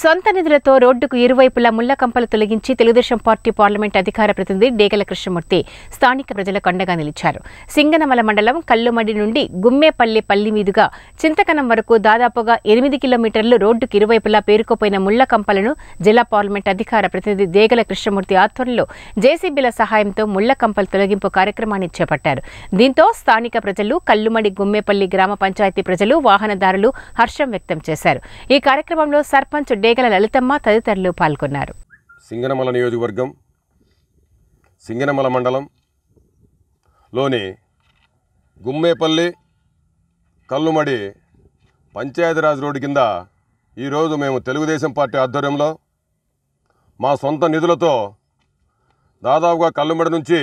సొంత నిధులతో రోడ్డుకు ఇరువైపులా ముళ్ల కంపలు తొలగించి తెలుగుదేశం పార్టీ పార్లమెంట్ అధికార ప్రతినిధి డేగల కృష్ణమూర్తి స్థానిక ప్రజలకు అండగా నిలిచారు సింగనమల మండలం కల్లుమడి నుండి గుమ్మేపల్లి పల్లి మీదుగా చింతకనం వరకు దాదాపుగా ఎనిమిది కిలోమీటర్లు రోడ్డుకు ఇరువైపులా పేరుకుపోయిన ముళ్ల కంపలను జిల్లా పార్లమెంట్ అధికార ప్రతినిధి దేగల కృష్ణమూర్తి ఆధ్వర్యంలో జేసీబీల సహాయంతో ముళ్ల కంపల తొలగింపు కార్యక్రమాన్ని చేపట్టారు దీంతో స్థానిక ప్రజలు కల్లుమడి గుమ్మేపల్లి గ్రామ పంచాయతీ ప్రజలు వాహనదారులు హర్షం వ్యక్తం చేశారు ఈ కార్యక్రమంలో సర్పంచ్ డేగల లలితమ్మ తదితరులు పాల్గొన్నారు సింగనమల నియోజకవర్గం సింగనమల మండలం లోని గుమ్మేపల్లి కల్లుమడి పంచాయతీరాజ్ రోడ్డు కింద ఈరోజు మేము తెలుగుదేశం పార్టీ ఆధ్వర్యంలో మా సొంత నిధులతో దాదాపుగా కల్లుమడి నుంచి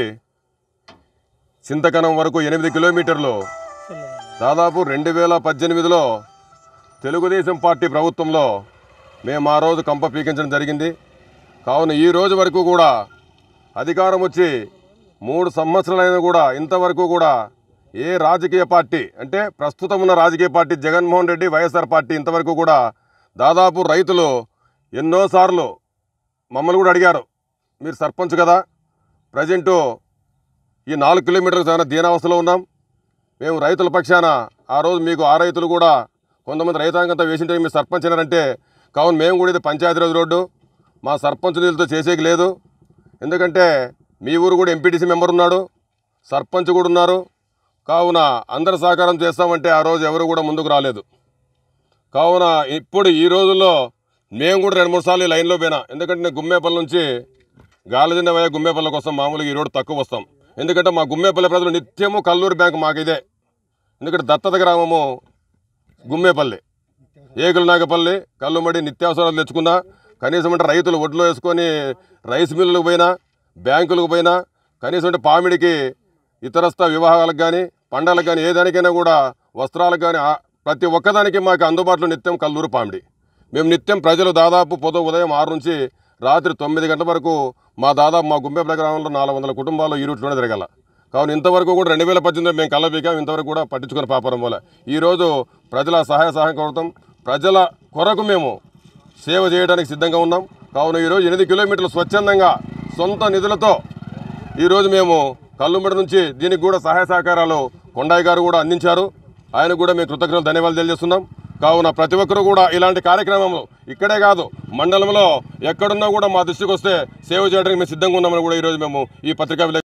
చింతకనం వరకు ఎనిమిది కిలోమీటర్లు దాదాపు రెండు వేల పద్దెనిమిదిలో తెలుగుదేశం పార్టీ ప్రభుత్వంలో మేము ఆ రోజు కంప పీకించడం జరిగింది కావున ఈ రోజు వరకు కూడా అధికారం వచ్చి మూడు సంవత్సరాలైనా కూడా ఇంతవరకు కూడా ఏ రాజకీయ పార్టీ అంటే ప్రస్తుతం ఉన్న రాజకీయ party Jaganmohan Reddy YSR party ఇంతవరకు కూడా దాదాపు రైతులు ఎన్నోసార్లు మమ్మల్ని కూడా అడిగారు మీరు సర్పంచ్ కదా ప్రజెంటు ఈ నాలుగు కిలోమీటర్లకు చాలా దీనావస్థలో ఉన్నాం మేము రైతుల పక్షాన ఆ రోజు మీకు ఆ రైతులు కూడా కొంతమంది రైతాంగంతో వేసింటే మీరు సర్పంచ్ అయినారంటే కావున మేము కూడా ఇది పంచాయతీరాజ్ రోడ్డు మా సర్పంచ్ నిధులతో చేసేకి లేదు ఎందుకంటే మీ ఊరు కూడా ఎంపీటీసీ మెంబర్ ఉన్నాడు సర్పంచ్ కూడా ఉన్నారు కావున అందరు సహకారం చేస్తామంటే ఆ రోజు ఎవరు కూడా ముందుకు రాలేదు కావున ఇప్పుడు ఈ రోజుల్లో మేము కూడా రెండు మూడు సార్లు ఈ లైన్లో పోయినా ఎందుకంటే నేను గుమ్మేపల్లి నుంచి గాలిదిండ వయ గుమ్మేపల్లి కోసం మామూలుగా ఈ రోడ్డు తక్కువ వస్తాం ఎందుకంటే మా గుమ్మేపల్లి ప్రజలు నిత్యము కల్లూరు బ్యాంక్ మాకు ఇదే ఎందుకంటే దత్తత గ్రామము గుమ్మేపల్లి ఏగుల నాగపల్లి కల్లుమడి నిత్యావసరాలు తెచ్చుకున్నా కనీసం అంటే రైతులు ఒడ్లు వేసుకొని రైస్ మిల్లులకు పోయినా బ్యాంకులకు పోయినా కనీసం అంటే పామిడికి ఇతరస్థ వివాహాలకు కానీ పండగలకు కానీ ఏ దానికైనా కూడా వస్త్రాలకు కానీ ఆ- ప్రతి ఒక్కదానికి మాకు అందుబాటులో నిత్యం కల్లూరు పామిడి మేము నిత్యం ప్రజలు దాదాపు పొద్దు ఉదయం ఆరు నుంచి రాత్రి తొమ్మిది గంటల వరకు మా దాదాపు మా గుంపెపల్లి గ్రామంలో నాలుగు వందల కుటుంబాలు ఈ రూట్లోనే తిరగాల కావున ఇంతవరకు కూడా రెండు వేల పద్దెనిమిదిలో మేము కళ్ళబీకాం ఇంతవరకు కూడా పట్టించుకున్న పాపరం వల్ల ఈరోజు ప్రజల సహాయ సహాయం కోరుతాం ప్రజల కొరకు మేము సేవ చేయడానికి సిద్ధంగా ఉన్నాం కావున ఈరోజు ఎనిమిది కిలోమీటర్లు స్వచ్ఛందంగా సొంత నిధులతో ఈరోజు మేము కల్లుమడి నుంచి దీనికి కూడా సహాయ సహకారాలు కొండాయి గారు కూడా అందించారు ఆయన కూడా మేము కృతజ్ఞతలు ధన్యవాదాలు తెలియజేస్తున్నాం కావున ప్రతి ఒక్కరు కూడా ఇలాంటి కార్యక్రమంలో ఇక్కడే కాదు మండలంలో ఎక్కడున్నా కూడా మా దృష్టికి వస్తే సేవ చేయడానికి మేము సిద్ధంగా ఉన్నామని కూడా ఈరోజు మేము ఈ పత్రికా విలేకరులకు